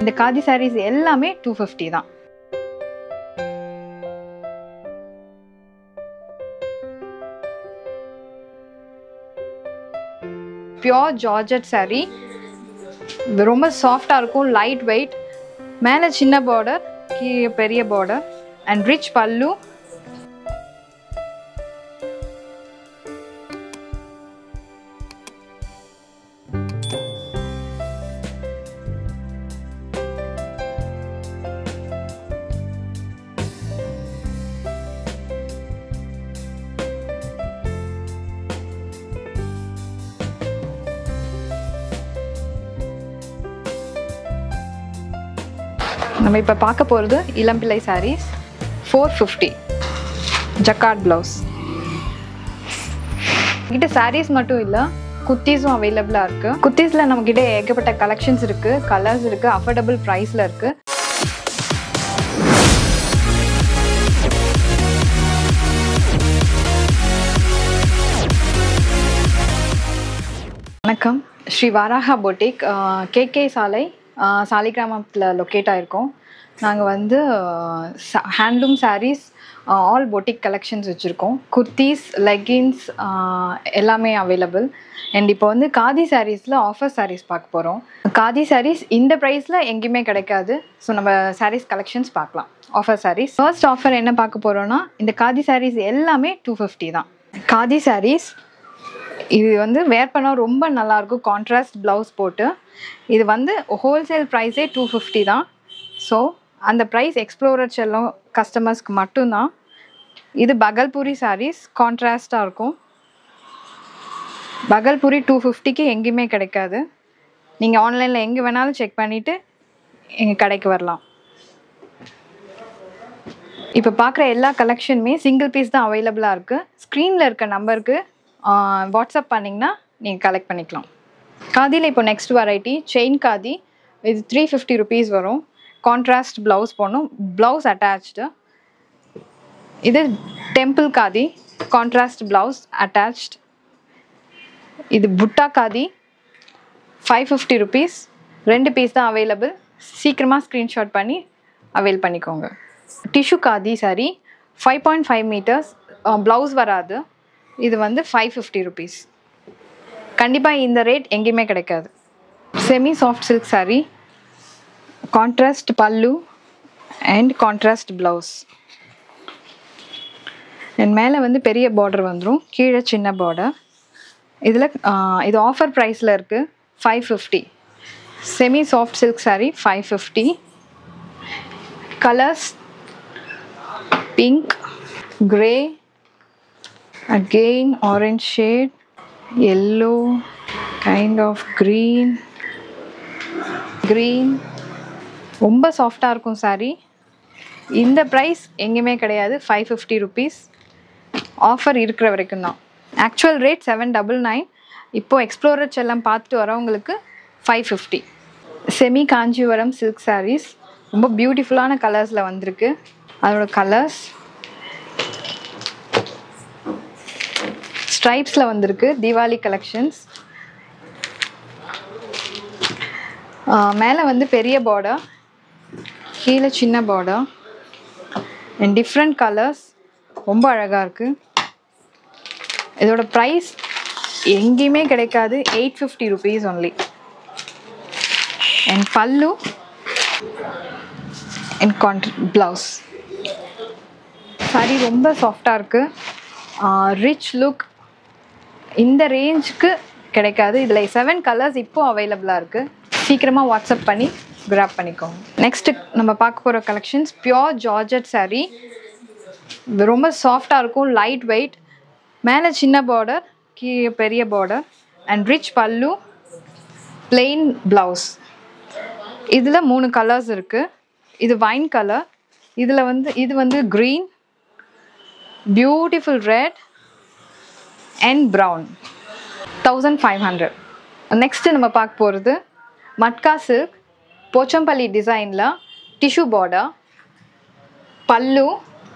இந்த காதி சாரீஸ் எல்லாமே two fifty தான் பியோர் ஜார்ஜட் saree ரொம்ப சாஃப்டாக இருக்கும் லைட் வெயிட் மேலே சின்ன பார்டர் கீழே பெரிய பார்டர் அண்ட் ரிச் பல்லு நம்ம இப்போ பார்க்க போகிறது Elampillai sarees four fifty jacquard blouse கிட்ட சாரீஸ் மட்டும் இல்லை குர்த்தீஸும் அவைலபிளாக இருக்குது குர்த்தீஸில் நம்மக்கிட்ட ஏகப்பட்ட கலெக்ஷன்ஸ் இருக்குது கலர்ஸ் இருக்குது அஃபோர்டபுள் ப்ரைஸில் இருக்குது வணக்கம் ஸ்ரீ வாராகா பொட்டிக் கேகே சாலை ஆஹ் சாலிகிராமத்தில் லொக்கேட் ஆயிருக்கோம் நாங்கள் வந்து handloom sarees all boutique collections வச்சுருக்கோம் குர்த்தீஸ் லெகின்ஸ் எல்லாமே அவைலபிள் அண்ட் இப்போ வந்து காதி சாரீஸில் ஆஃபர் சாரீஸ் பார்க்க போகிறோம் காதி சாரீஸ் இந்த ப்ரைஸில் எங்கேயுமே கிடைக்காது ஸோ நம்ம சாரீஸ் கலெக்ஷன்ஸ் பார்க்கலாம் ஆஃபர் சாரீஸ் ஃபர்ஸ்ட் ஆஃபர் என்ன பார்க்க போகிறோன்னா இந்த காதி சாரீஸ் எல்லாமே டூ ஃபிஃப்டி தான் காதி சாரீஸ் இது வந்து வேர் பண்ணால் ரொம்ப நல்லாயிருக்கும் கான்ட்ராஸ்ட் ப்ளவுஸ் போட்டு இது வந்து ஹோல்சேல் ப்ரைஸே டூ ஃபிஃப்டி தான் ஸோ அந்த ப்ரைஸ் எக்ஸ்ப்ளோரர் செல்லும் கஸ்டமர்ஸ்க்கு மட்டும்தான் இது பகல்பூரி சாரீஸ் கான்ட்ராஸ்டாக இருக்கும் பகல்பூரி டூ ஃபிஃப்டிக்கு எங்கேயுமே கிடைக்காது நீங்கள் ஆன்லைனில் எங்கே வேணாலும் செக் பண்ணிவிட்டு எங்கள் கடைக்கு வரலாம் இப்போ பார்க்குற எல்லா கலெக்ஷனுமே சிங்கிள் பீஸ் தான் அவைலபிளாக இருக்குது ஸ்க்ரீனில் இருக்க நம்பருக்கு வாட்ஸ்அப் பண்ணிங்கன்னா நீங்கள் கலெக்ட் பண்ணிக்கலாம் காதியில் இப்போ நெக்ஸ்ட் வெரைட்டி செயின் காதி இது த்ரீ ஃபிஃப்டி ருபீஸ் வரும் கான்ட்ராஸ்ட் ப்ளவுஸ் போடணும் ப்ளவுஸ் அட்டாச்டு இது temple khadi contrast blouse attached இது butta khadi five fifty rupees ரெண்டு பீஸ் தான் அவைலபிள் சீக்கிரமாக ஸ்க்ரீன்ஷாட் பண்ணி அவைல் பண்ணிக்கோங்க tissue khadi saree five point five metres blouse வராது இது வந்து ஃபைவ் ஃபிஃப்டி ருபீஸ் கண்டிப்பாக இந்த ரேட் எங்கேயுமே கிடைக்காது semi soft silk saree contrast pallu and contrast blouse and மேலே வந்து பெரிய பார்டர் வந்துடும் கீழே சின்ன பார்டர் இதில் இது ஆஃபர் ப்ரைஸில் இருக்குது five fifty semi soft silk saree five fifty colours pink grey again orange shade yellow kind of green green ரொம்ப சாஃப்டாக இருக்கும் saree இந்த ப்ரைஸ் எங்கேயுமே கிடையாது ஃபைவ் ஃபிஃப்டி ருபீஸ் ஆஃபர் இருக்கிற வரைக்கும் தான் actual rate seven double nine இப்போது எக்ஸ்ப்ளோரர் செல்லம் பார்த்துட்டு வரவங்களுக்கு five fifty semi Kanchipuram silk sarees ரொம்ப பியூட்டிஃபுல்லான கலர்ஸில் வந்திருக்கு அதோட கலர்ஸ் ஸ்ட்ரைப்ஸில் வந்திருக்கு தீபாவளி கலெக்ஷன்ஸ் மேலே வந்து பெரிய பார்டர் கீழே சின்ன பார்டர் அண்ட் டிஃப்ரெண்ட் கலர்ஸ் ரொம்ப அழகாக இருக்குது இதோட ப்ரைஸ் எங்கேயுமே கிடைக்காது eight fifty rupees only and pallu and contrast blouse saree ரொம்ப சாஃப்டாக இருக்குது ரிச் லுக் இந்த ரேஞ்சுக்கு கிடைக்காது இதில் செவன் கலர்ஸ் இப்போ அவைலபிளாக இருக்குது சீக்கிரமாக வாட்ஸ்அப் பண்ணி கிராப் பண்ணிக்கோங்க நெக்ஸ்ட்டு நம்ம பார்க்க போகிற கலெக்ஷன்ஸ் பியோர் ஜார்ஜட் saree ரொம்ப சாஃப்டாக இருக்கும் லைட் வெயிட் மேலே சின்ன பார்டர் கீழே பெரிய border and rich pallu plain blouse இதில் மூணு கலர்ஸ் இருக்குது இது வைன் கலர் இதில் வந்து இது வந்து green beautiful red and brown thousand five hundred next நம்ம பார்க்க போகிறது மட்கா சில்க் போச்சம்பள்ளி டிசைனில் டிஷ்யூ பார்டர் பல்லு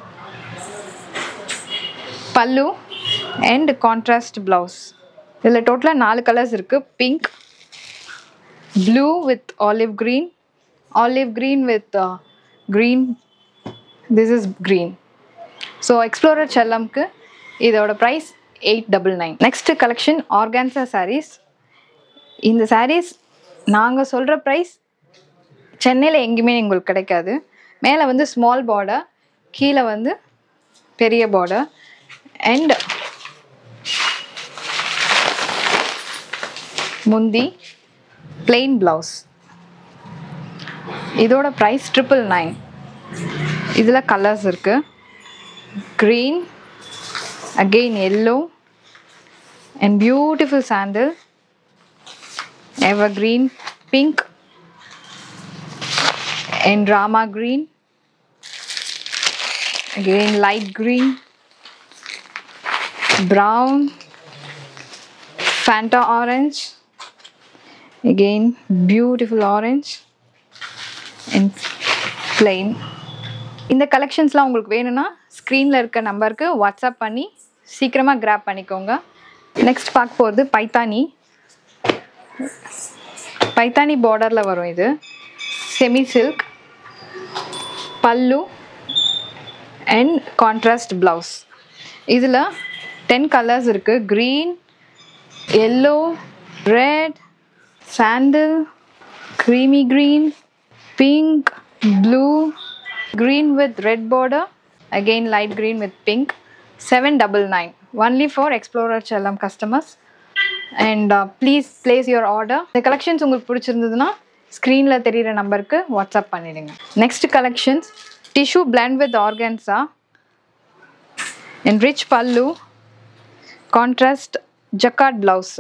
பல்லு அண்ட் கான்ட்ராஸ்ட் ப்ளவுஸ் இதில் டோட்டலாக நாலு கலர்ஸ் இருக்குது pink blue with olive green olive green with green this is green so explorer செல்லம்க்கு இதோட price eight double nine next collection organza sarees இந்த சாரீஸ் நாங்கள் சொல்கிற ப்ரைஸ் சென்னையில் எங்கேயுமே உங்களுக்கு கிடைக்காது மேலே வந்து ஸ்மால் பார்டர் கீழே வந்து பெரிய பார்டர் அண்ட் முந்தி plain ப்ளவுஸ் இதோட ப்ரைஸ் ட்ரிபிள் நைன் இதில் கலர்ஸ் இருக்குது green again yellow and beautiful sandal evergreen பிங்க் and Rama green. Again, light green, brown, Fanta orange. Again, beautiful orange and plain. இந்த கலெக்ஷன்ஸ்லாம் உங்களுக்கு வேணும்னா ஸ்க்ரீனில் இருக்க நம்பருக்கு வாட்ஸ்அப் பண்ணி சீக்கிரமாக கிராப் பண்ணிக்கோங்க நெக்ஸ்ட் பார்க்க போகிறது பைத்தானி பைத்தானி பார்டரில் வரும் இது semi silk pallu and contrast blouse இதில் டென் கலர்ஸ் இருக்குது green yellow red sandal creamy green pink blue green with red border again light green with pink 799 only for explorer Chellam customers and please place your order இந்த collections உங்களுக்கு பிடிச்சிருந்ததுன்னா ஸ்க்ரீனில் தெரிகிற நம்பருக்கு WhatsApp பண்ணிடுங்க next collections tissue blend with organza and rich pallu contrast jacquard blouse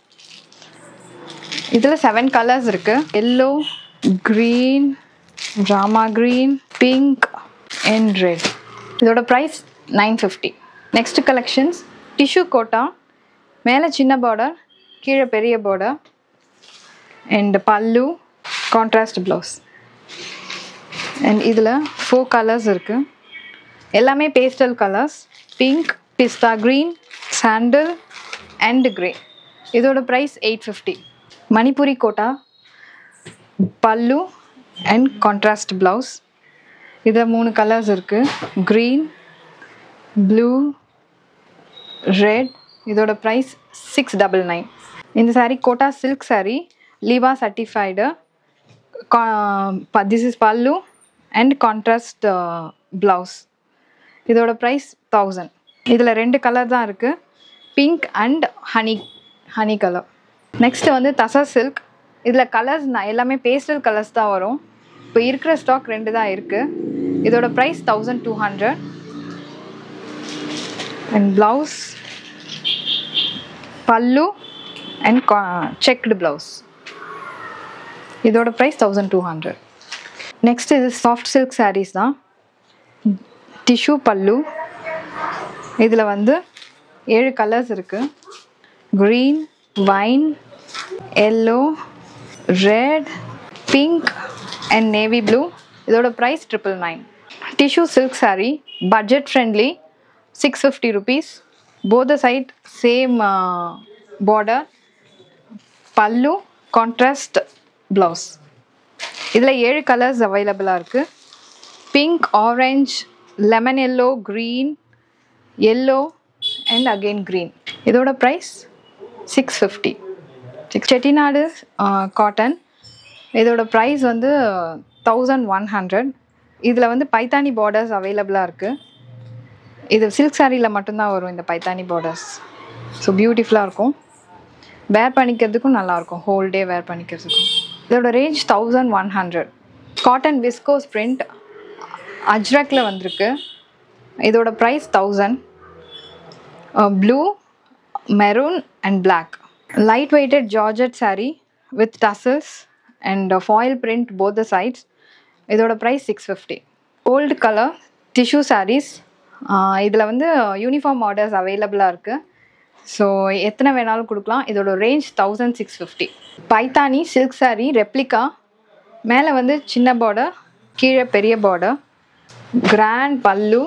இதில் seven colours இருக்குது yellow green Rama green pink and red இதோட price nine fifty next collections tissue Kota மேலே சின்ன பார்டர் கீழே பெரிய border and pallu contrast blouse and இதில் four colours இருக்குது எல்லாமே pastel colours pink pista green sandal and grey இதோட price eight fifty Manipuri Kota pallu and contrast blouse இதில் மூணு கலர்ஸ் இருக்குது க்ரீன் ப்ளூ ரெட் இதோட ப்ரைஸ் சிக்ஸ் டபுள் நைன் இந்த saree Kota silk saree Liva certified this is pallu and contrast blouse இதோட price thousand இதில் ரெண்டு colour தான் இருக்குது pink and honey honey colour next வந்து தசா சில்க் இதில் கலர்ஸ் நான் எல்லாமே பேஸ்டல் கலர்ஸ் தான் வரும் இப்போ இருக்கிற ஸ்டாக் ரெண்டு தான் இருக்குது இதோட price thousand two hundred and blouse pallu and checked blouse இதோட price thousand two hundred next இது சாஃப்ட் சில்க் சாரீஸ் தான் டிஷ்யூ பல்லு இதில் வந்து ஏழு கலர்ஸ் இருக்குது green wine yellow red pink and navy blue இதோட price triple nine tissue silk saree budget friendly six fifty rupees both side same border pallu contrast blouse இதில் ஏழு colours அவைலபிளாக இருக்குது pink orange lemon yellow green yellow and again green இதோட price six fifty six Chettinad cotton இதோட price வந்து thousand one hundred இதில் வந்து Paithani borders அவைலபிளாக இருக்குது இது சில்க் சாரியில் மட்டும்தான் வரும் இந்த பைத்தானி பார்டர்ஸ் ஸோ பியூட்டிஃபுல்லாக இருக்கும் வேர் பண்ணிக்கிறதுக்கும் நல்லாயிருக்கும் ஹோல் டே வேர் பண்ணிக்கிறதுக்கும் இதோட range thousand one hundred cotton viscose print அஜ்ரக்கில் வந்திருக்கு இதோட price thousand blue maroon and black light weighted georgette saree with tassels and foil print both the sides இதோட price six fifty old colour tissue sarees இதில் வந்து uniform orders அவைலபிளாக இருக்குது so எத்தனை வேணாலும் கொடுக்கலாம் இதோட range thousand six fifty Paithani silk saree replica மேலே வந்து சின்ன பார்டர் கீழே பெரிய border grand pallu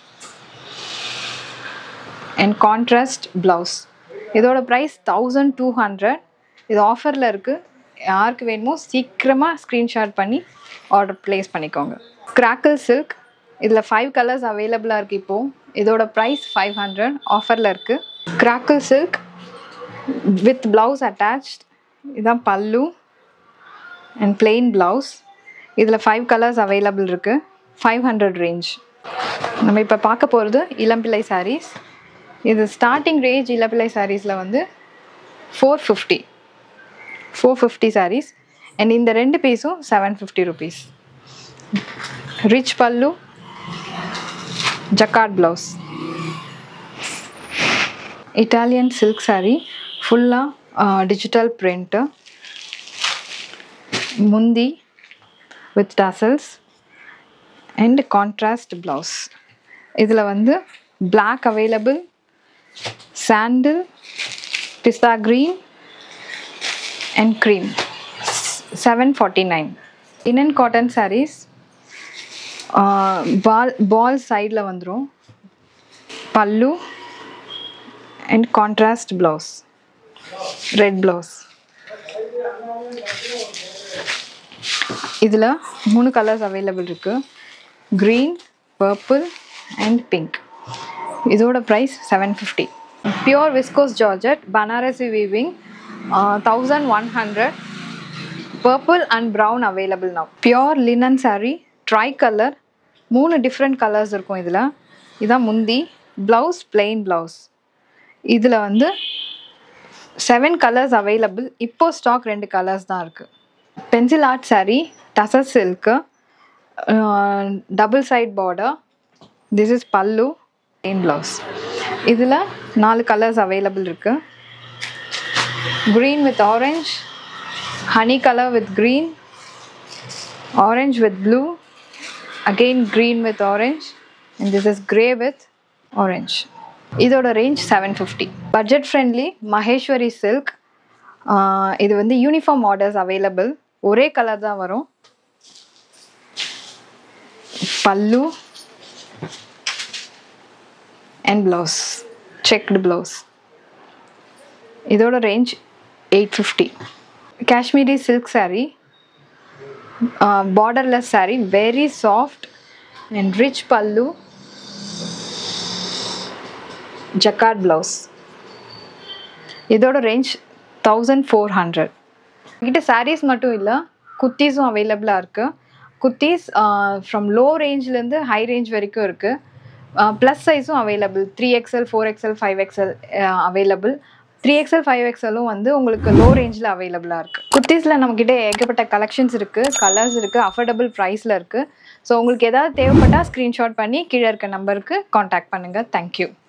and contrast blouse இதோட ப்ரைஸ் தௌசண்ட் டூ ஹண்ட்ரட் இது ஆஃபரில் இருக்குது யாருக்கு வேணுமோ சீக்கிரமாக ஸ்க்ரீன்ஷாட் பண்ணி ஆர்டர் ப்ளேஸ் பண்ணிக்கோங்க கிராக்கிள் சில்க் இதில் ஃபைவ் கலர்ஸ் அவைலபிளாக இருக்குது இப்போது இதோட ப்ரைஸ் ஃபைவ் ஹண்ட்ரட் ஆஃபரில் இருக்குது crackle silk with blouse attached இதுதான் பல்லு அண்ட் பிளெயின் ப்ளவுஸ் இதில் ஃபைவ் கலர்ஸ் அவைலபிள் இருக்குது ஃபைவ் ஹண்ட்ரட் ரேஞ்ச் நம்ம இப்போ பார்க்க போகிறது இளம்பிள்ளை சாரீஸ் இது ஸ்டார்டிங் ரேஞ்ச் இளம்பிள்ளை சாரீஸில் வந்து four fifty four fifty sarees and இந்த ரெண்டு பீஸும் seven fifty rupees rich pallu jacquard blouse Italian silk saree ஃபுல்லாக டிஜிட்டல் பிரிண்ட்டு முந்தி with tassels and contrast blouse இதில் வந்து black available sandal pista green and cream seven forty nine linen cotton sarees பால் பால் சைடில் வந்துடும் pallu and contrast blouse red blouse இதில் மூணு கலர்ஸ் அவைலபிள் இருக்குது க்ரீன் பர்பிள் அண்ட் பிங்க் இதோட price seven fifty pure viscose georgette Banarasi weaving thousand one hundred purple and brown available now pure linen saree tricolour மூணு different colours இருக்கும் இதில் இதான் முந்தி blouse plain blouse இதில் வந்து seven colours available இப்போ stock ரெண்டு கலர்ஸ் தான் இருக்குது pencil art saree tussar silk double side border this is pallu plain blouse இதில் நாலு கலர்ஸ் அவைலபிள் இருக்குது green with orange honey color with green orange with blue again green with orange and this is grey with orange இதோட range seven fifty budget friendly Maheshwari silk இது வந்து uniform orders available ஒரே colour தான் வரும் pallu and blouse checked blouse இதோட range eight fifty Kashmiri silk saree borderless saree very soft and rich pallu jacquard blouse இதோட range thousand four hundred என்கிட்ட sarees மட்டும் இல்லை குர்த்தீஸும் அவைலபிளாக இருக்குது குர்த்தீஸ் ஃப்ரம் லோ ரேஞ்ச்லேருந்து ஹை ரேஞ்ச் வரைக்கும் இருக்குது ப்ளஸ் சைஸும் available three XL four XL five XL available three XL five எக்ஸ்எல்லும் வந்து உங்களுக்கு லோ ரேஞ்சில் அவைலபிளாக இருக்குது குர்த்தீஸில் நம்மக்கிட்ட ஏகப்பட்ட கலெக்ஷன்ஸ் இருக்குது கலர்ஸ் இருக்குது அஃபோர்டபுள் ப்ரைஸில் இருக்குது ஸோ உங்களுக்கு ஏதாவது தேவைப்பட்டால் ஸ்க்ரீன்ஷாட் பண்ணி கீழே இருக்க நம்பருக்கு காண்டாக்ட் பண்ணுங்கள் தேங்க்யூ